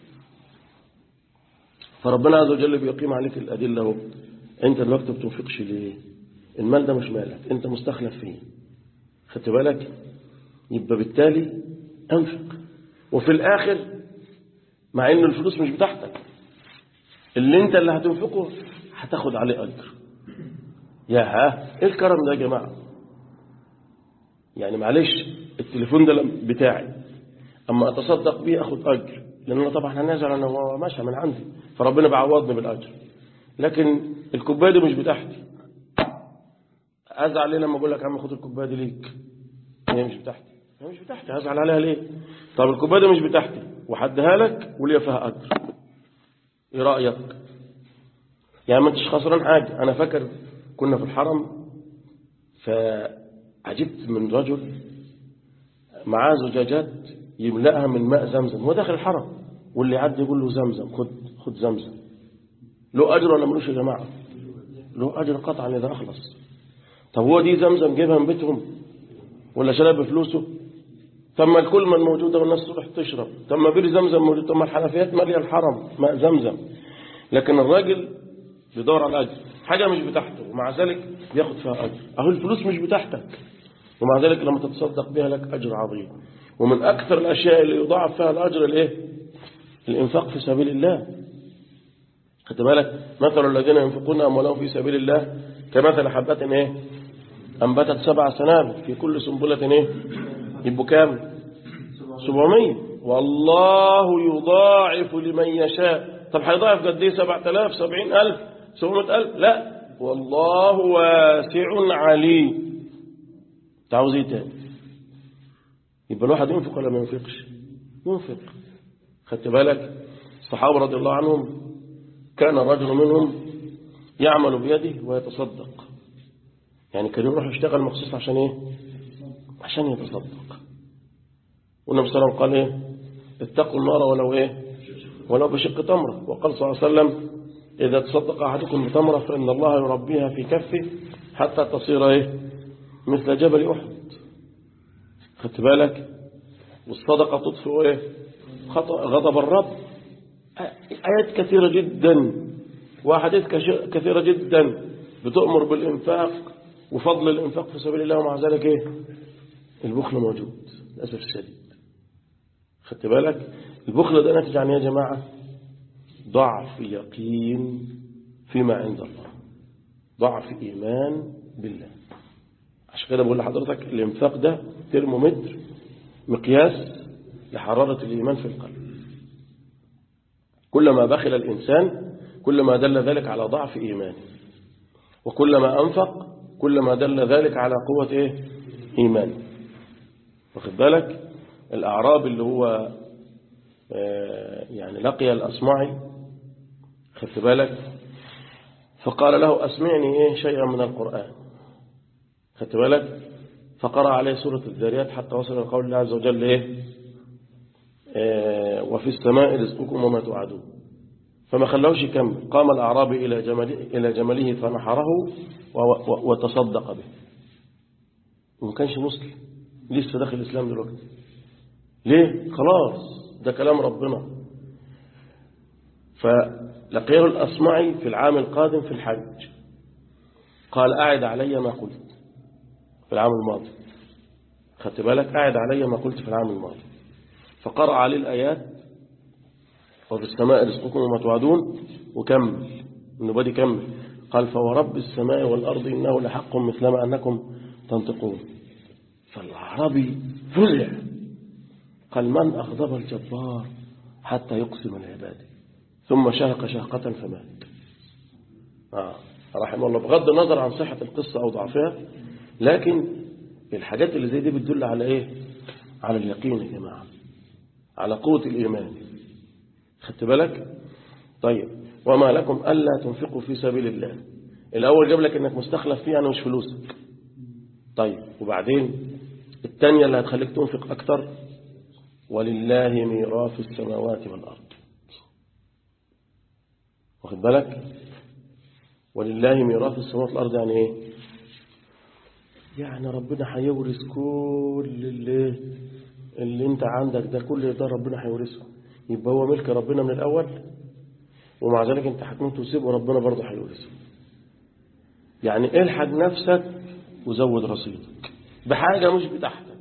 فربنا عز وجل بيقيم عليك الأدلة اهو أنت دلوقتي ما بتنفقش ليه المال ده مش مالك أنت مستخلف فيه خدت بالك يبقى بالتالي أنفق وفي الآخر مع إن الفلوس مش بتاعتك اللي أنت اللي هتنفقه هتاخد عليه أجر يا ها إيه الكرم ده يا جماعة يعني معلش التليفون ده بتاعي أما أتصدق بيه أخد أجر لأن أنا طبعا هنزل أنا هو ماشي من عندي فربنا بعوضني بالأجر لكن الكوباية دي مش بتاعتي أزعل ليه لما أقول لك يا عم خد الكوباية دي ليك هي مش بتاعتي هي مش بتاعتي أزعل عليها ليه طب الكوباية دي مش بتاعتي وحدها لك وليا فيها أجر إيه رأيك يعني ما انتش خسران حاجة أنا فاكر كنا في الحرم فعجبت من رجل معاه زجاجات يملأها من ماء زمزم هو داخل الحرم واللي يعدي يقول له زمزم خد خد زمزم له أجر ولا ملوش يا جماعة له أجر قطعا إذا أخلص طب هو دي زمزم جيبها من بيتهم ولا شرب بفلوسه ثم الكل من موجودة والناس تروح تشرب ثم بير زمزم موجود ثم الحنفيات مالية الحرم ماء زمزم لكن الراجل بيدور على الأجر حاجة مش بتاعته ومع ذلك بياخد فيها أجر أهو الفلوس مش بتاعتك ومع ذلك لما تتصدق بها لك أجر عظيم ومن أكثر الأشياء اللي يضاعف فيها الأجر الإيه؟ الإنفاق في سبيل الله خدت بالك مثل الذين ينفقون أموالهم في سبيل الله كمثل حبة إيه أنبتت سبع سنابل في كل سنبلة إيه يبقوا كام 700 والله يضاعف لمن يشاء طب هيضاعف قد ايه 7000 70000 700000 لا والله واسع عليم تعوز ايه تاني يبقى الواحد ينفق ولا ما ينفقش ينفق خدت بالك الصحابة رضي الله عنهم كان الرجل منهم يعمل بيده ويتصدق يعني كان يروح يشتغل مخصوص عشان ايه عشان يتصدق والنبي صلى الله عليه وسلم قال ايه اتقوا النار ولو ايه ولو بشق تمرة وقال صلى الله عليه وسلم إذا تصدق أحدكم بتمرة فإن الله يربيها في كفه حتى تصير ايه مثل جبل أحد خدت بالك والصدقة تطفئ ايه غضب الرب آيات كثيرة جدا وأحاديث كثيرة جدا بتؤمر بالإنفاق وفضل الإنفاق في سبيل الله ومع ذلك إيه البخل موجود للأسف الشديد خدت بالك البخل ده ناتج عن يا جماعة ضعف يقين فيما عند الله ضعف إيمان بالله عشان كده بقول لحضرتك الإنفاق ده ترمومتر مقياس لحرارة الإيمان في القلب كلما بخل الإنسان كلما دل ذلك على ضعف إيمانه وكلما أنفق كلما دل ذلك على قوة إيه؟ إيمانه واخد بالك الأعراب اللي هو يعني لقي الأصمعي خدت بالك فقال له أسمعني إيه شيئا من القرآن خدت بالك فقرأ عليه سورة الذاريات حتى وصل القول الله عز وجل إيه وفي السماء رزقكم وما توعدون فما خلوش يكمل قام الأعرابي إلى جمله, إلى جمله فنحره وتصدق به وما كانش مسلم لسه داخل الإسلام دلوقتي ليه خلاص ده كلام ربنا فلقيه الأصمعي في العام القادم في الحج قال أعد علي ما قلت في العام الماضي خدت بالك أعد علي ما قلت في العام الماضي فقرأ عليه الآيات وفي السماء رزقكم وما توعدون وكمل النبادي كمل قال فورب السماء والأرض إنه لحق مثلما أنكم تنطقون فالعربي فزع قال من أغضب الجبار حتى يقسم العباد ثم شهق شهقة فمات آه. رحمه الله بغض النظر عن صحة القصة أو ضعفها لكن الحاجات اللي زي دي بتدل على إيه على اليقين يا جماعة على قوة الإيمان خدت بالك طيب وما لكم ألا تنفقوا في سبيل الله الأول جاب لك أنك مستخلف فيه أنا مش فلوسك طيب وبعدين الثانية اللي هتخليك تنفق أكتر ولله ميراث السماوات والأرض واخد بالك ولله ميراث السماوات والأرض يعني إيه يعني ربنا هيورث كل اللي اللي انت عندك ده كل ده ربنا هيورثه يبقى هو ملك ربنا من الأول ومع ذلك انت هتموت وتسيبه وربنا برضه هيورثه يعني الحق نفسك وزود رصيدك بحاجة مش بتاعتك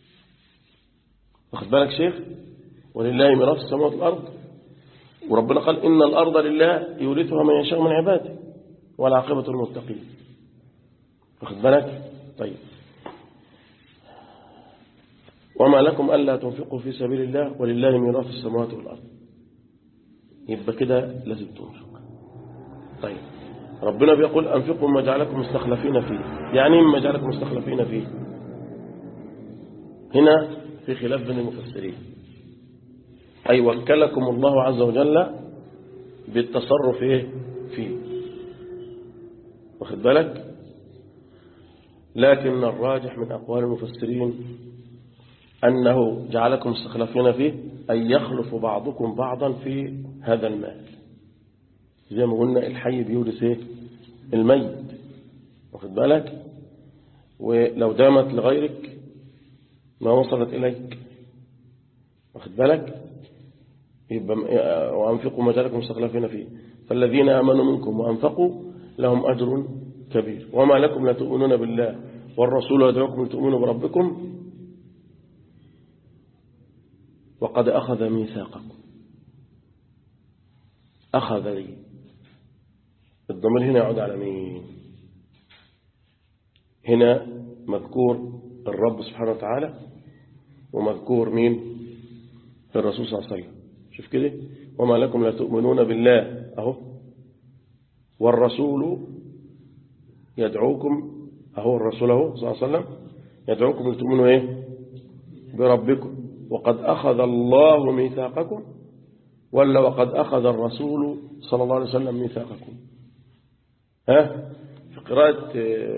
واخد بالك شيخ ولله ميراث السماوات والأرض وربنا قال إن الأرض لله يورثها من يشاء من عباده والعاقبة المتقين واخد بالك طيب وما لكم ألا تنفقوا في سبيل الله ولله ميراث السماوات والأرض يبقى كده لازم تنفق طيب ربنا بيقول أنفقوا ما جعلكم مستخلفين فيه يعني ايه ما جعلكم مستخلفين فيه هنا في خلاف بين المفسرين أي وكلكم الله عز وجل بالتصرف إيه فيه واخد بالك لكن الراجح من أقوال المفسرين أنه جعلكم مستخلفين فيه أن يخلف بعضكم بعضا في هذا المال زي ما قلنا الحي بيورث ايه الميت واخد بالك ولو دامت لغيرك ما وصلت إليك واخد بالك يبقى وأنفقوا ما جعلكم مستخلفين فيه فالذين آمنوا منكم وأنفقوا لهم أجر كبير وما لكم لا تؤمنون بالله والرسول يدعوكم لتؤمنوا بربكم وقد أخذ ميثاقكم أخذ لي الضمير هنا يعود على مين هنا مذكور الرب سبحانه وتعالى ومذكور مين الرسول صلى الله عليه وسلم شوف كده وما لكم لا تؤمنون بالله أهو والرسول يدعوكم أهو الرسول أهو صلى الله عليه وسلم يدعوكم لتؤمنوا إيه بربكم وقد أخذ الله ميثاقكم ولا وقد أخذ الرسول صلى الله عليه وسلم ميثاقكم ها في قراءة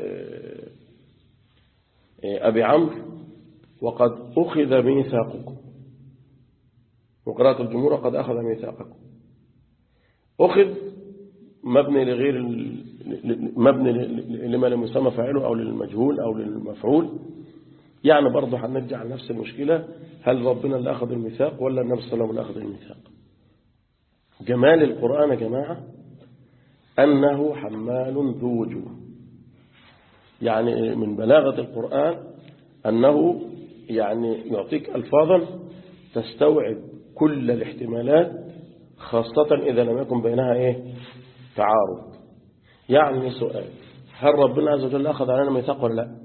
أبي عمرو وقد أخذ ميثاقكم وقراءة الجمهور قد أخذ ميثاقكم أخذ مبني لغير مبني لما لم يسمى فاعله أو للمجهول أو للمفعول يعني برضه هنرجع على نفس المشكلة هل ربنا اللي أخذ الميثاق ولا النبي صلى الله عليه وسلم اللي أخذ الميثاق جمال القرآن يا جماعة أنه حمال ذو وجوه يعني من بلاغة القرآن أنه يعني يعطيك ألفاظا تستوعب كل الاحتمالات خاصة إذا لم يكن بينها إيه تعارض يعني سؤال هل ربنا عز وجل أخذ علينا ميثاق ولا لا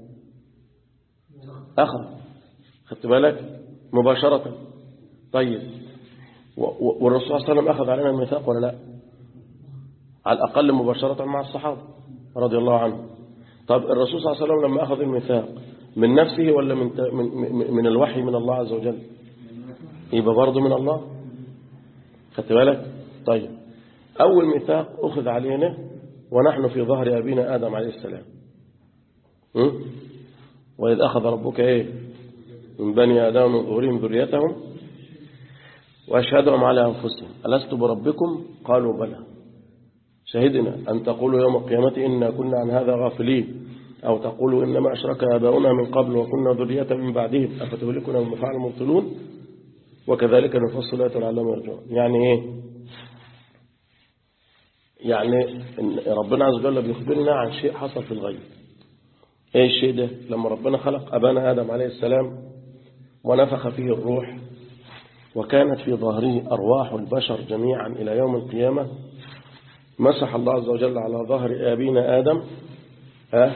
أخذ خدت بالك مباشرة طيب والرسول صلى الله عليه وسلم أخذ علينا الميثاق ولا لا على الأقل مباشرة مع الصحابة رضي الله عنهم طب الرسول صلى الله عليه وسلم لما أخذ الميثاق من نفسه ولا من من من الوحي من الله عز وجل يبقى برضه من الله خدت بالك طيب أول ميثاق أخذ علينا ونحن في ظهر أبينا آدم عليه السلام وإذ أخذ ربك إيه من بني آدم من ظهورهم ذريتهم وأشهدهم على أنفسهم ألست بربكم قالوا بلى شهدنا أن تقولوا يوم القيامة إنا كنا عن هذا غافلين أو تقولوا إنما أشرك آباؤنا من قبل وكنا ذرية من بعدهم أفتهلكنا بما فعل المبطلون وكذلك نفصل آيات العلام يرجعون يعني إيه يعني ربنا عز وجل بيخبرنا عن شيء حصل في الغيب ايه الشيء ده لما ربنا خلق أبانا آدم عليه السلام ونفخ فيه الروح وكانت في ظهره أرواح البشر جميعا إلى يوم القيامة مسح الله عز وجل على ظهر أبينا آدم أه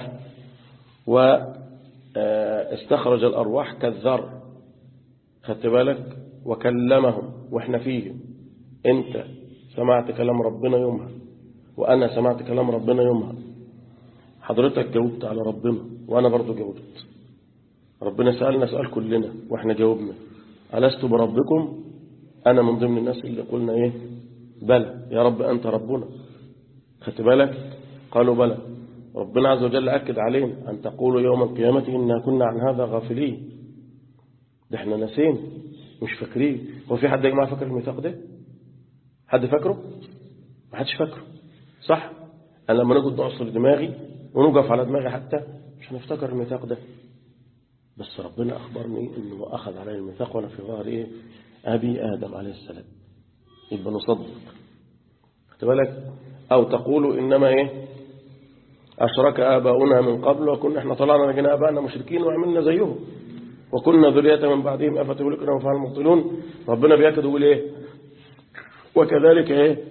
واستخرج الأرواح كالذر خدت بالك وكلمهم وإحنا فيهم أنت سمعت كلام ربنا يومها وأنا سمعت كلام ربنا يومها حضرتك جاوبت على ربنا وأنا برضو جاوبت ربنا سألنا سؤال كلنا وإحنا جاوبنا ألست بربكم أنا من ضمن الناس اللي قلنا إيه بلى يا رب أنت ربنا خدت بالك قالوا بلى ربنا عز وجل أكد علينا أن تقولوا يوم القيامة إنا كنا عن هذا غافلين ده احنا ناسين مش فاكرين هو في حد يا جماعة فاكر الميثاق ده حد فاكره ما حدش فاكره صح أنا لما نقعد نعصر دماغي ونوقف على دماغي حتى مش هنفتكر الميثاق ده بس ربنا أخبرني أنه أخذ علي الميثاق وأنا في ظهر إيه أبي آدم عليه السلام يبقى نصدق خدت بالك أو تقولوا إنما إيه أشرك آباؤنا من قبل وكنا إحنا طلعنا لقينا آباءنا مشركين وعملنا زيهم وكنا ذرية من بعدهم أفتهلكنا وفعل المبطلون ربنا بيأكد يقول إيه وكذلك إيه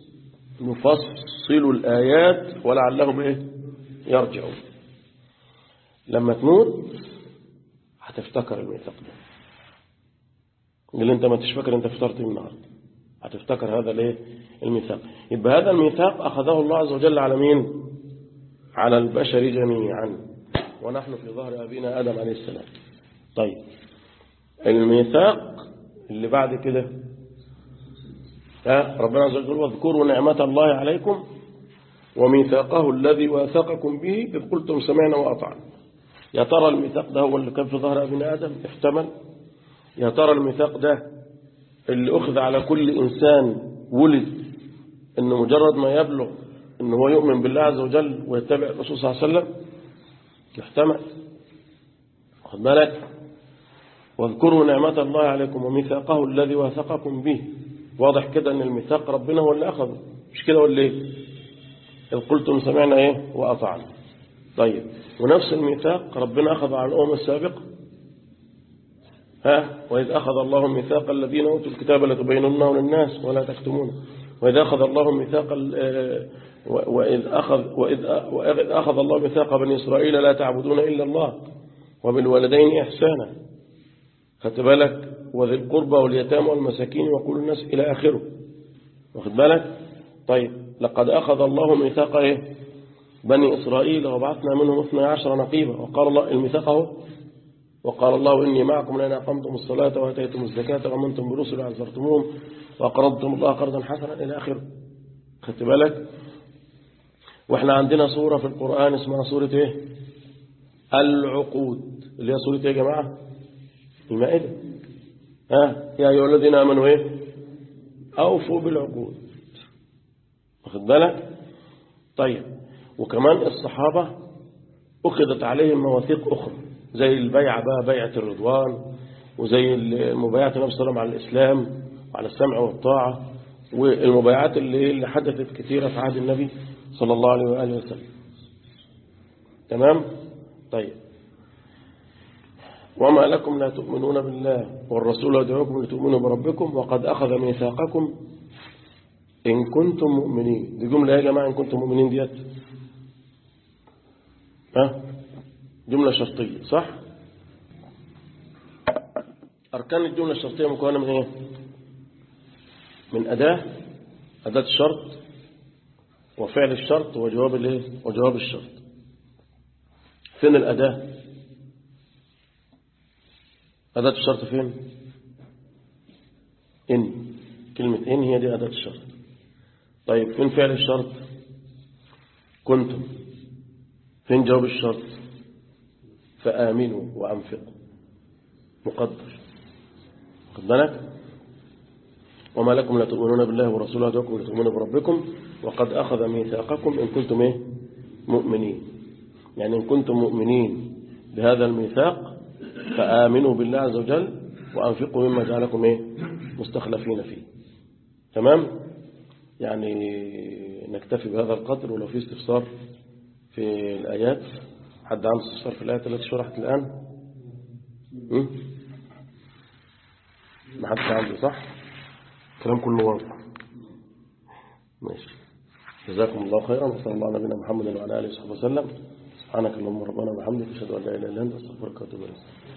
نفصل الآيات ولعلهم إيه يرجعون لما تموت هتفتكر الميثاق ده اللي انت ما تشفكر انت فطرت النهارده هتفتكر هذا الايه الميثاق يبقى هذا الميثاق اخذه الله عز وجل على مين على البشر جميعا ونحن في ظهر ابينا ادم عليه السلام طيب الميثاق اللي بعد كده ها ربنا عز وجل واذكروا نعمة الله عليكم وميثاقه الذي واثقكم به إذ قلتم سمعنا وأطعنا يا ترى الميثاق ده هو اللي كان في ظهر ابن آدم احتمل يا ترى الميثاق ده اللي أخذ على كل إنسان ولد إنه مجرد ما يبلغ إنه هو يؤمن بالله عز وجل ويتبع الرسول صلى الله عليه وسلم يحتمل خد بالك واذكروا نعمة الله عليكم وميثاقه الذي واثقكم به واضح كده ان الميثاق ربنا هو اللي أخذه مش كده ولا ايه إذ قلتم سمعنا ايه وأطعنا طيب ونفس الميثاق ربنا أخذ على الأمم السابقة ها وإذ أخذ الله ميثاق الذين أوتوا الكتاب لتبيننه للناس ولا تكتمونه وإذ أخذ الله ميثاق وإذ أخذ وإذ وإذ أخذ الله ميثاق بني إسرائيل لا تعبدون إلا الله وبالوالدين إحسانا خدت بالك وذي القربى واليتامى والمساكين وقول الناس إلى آخره واخد بالك طيب لقد أخذ الله ميثاق إيه بني إسرائيل وبعثنا منهم اثنى عشر نقيبا وقال الله الميثاق اهو وقال الله إني معكم لأن أقمتم الصلاة وأتيتم الزكاة وأمنتم برسل وعزرتموهم وأقرضتم الله قرضا حسنا إلى آخره خدت بالك وإحنا عندنا سورة في القرآن اسمها سورة إيه العقود اللي هي سورة إيه يا جماعة المائدة ها يا أيها الذين آمنوا إيه أوفوا بالعقود واخد بالك طيب وكمان الصحابة أخذت عليهم مواثيق أخرى زي البيعة بقى بيعة الرضوان وزي المبايعة النبي صلى الله عليه وسلم على الإسلام وعلى السمع والطاعة والمبايعات اللي اللي حدثت كثيرة في عهد النبي صلى الله عليه وآله وسلم تمام طيب وما لكم لا تؤمنون بالله والرسول يدعوكم لتؤمنوا بربكم وقد أخذ ميثاقكم إن كنتم مؤمنين دي جملة يا جماعة إن كنتم مؤمنين ديت ها جملة شرطية صح أركان الجملة الشرطية مكونة من إيه من أداة أداة الشرط وفعل الشرط وجواب الإيه وجواب الشرط فين الأداة أداة الشرط فين إن كلمة إن هي دي أداة الشرط طيب فين فعل الشرط كنتم فين جواب الشرط فآمنوا وأنفقوا مقدر خد بالك وما لكم لا تؤمنون بالله ورسوله يدعوكم لتؤمنوا بربكم وقد أخذ ميثاقكم إن كنتم إيه مؤمنين يعني إن كنتم مؤمنين بهذا الميثاق فآمنوا بالله عز وجل وأنفقوا مما جعلكم إيه مستخلفين فيه تمام يعني نكتفي بهذا القدر ولو في استفسار في الآيات حد عنده استفسار في الآيات التي شرحت الآن م? ما حدش عنده صح الكلام كله واضح ماشي جزاكم الله خيرا وصلى الله على نبينا محمد وعلى اله وصحبه وسلم سبحانك اللهم ربنا وبحمدك اشهد ان لا اله الا انت استغفرك واتوب اليك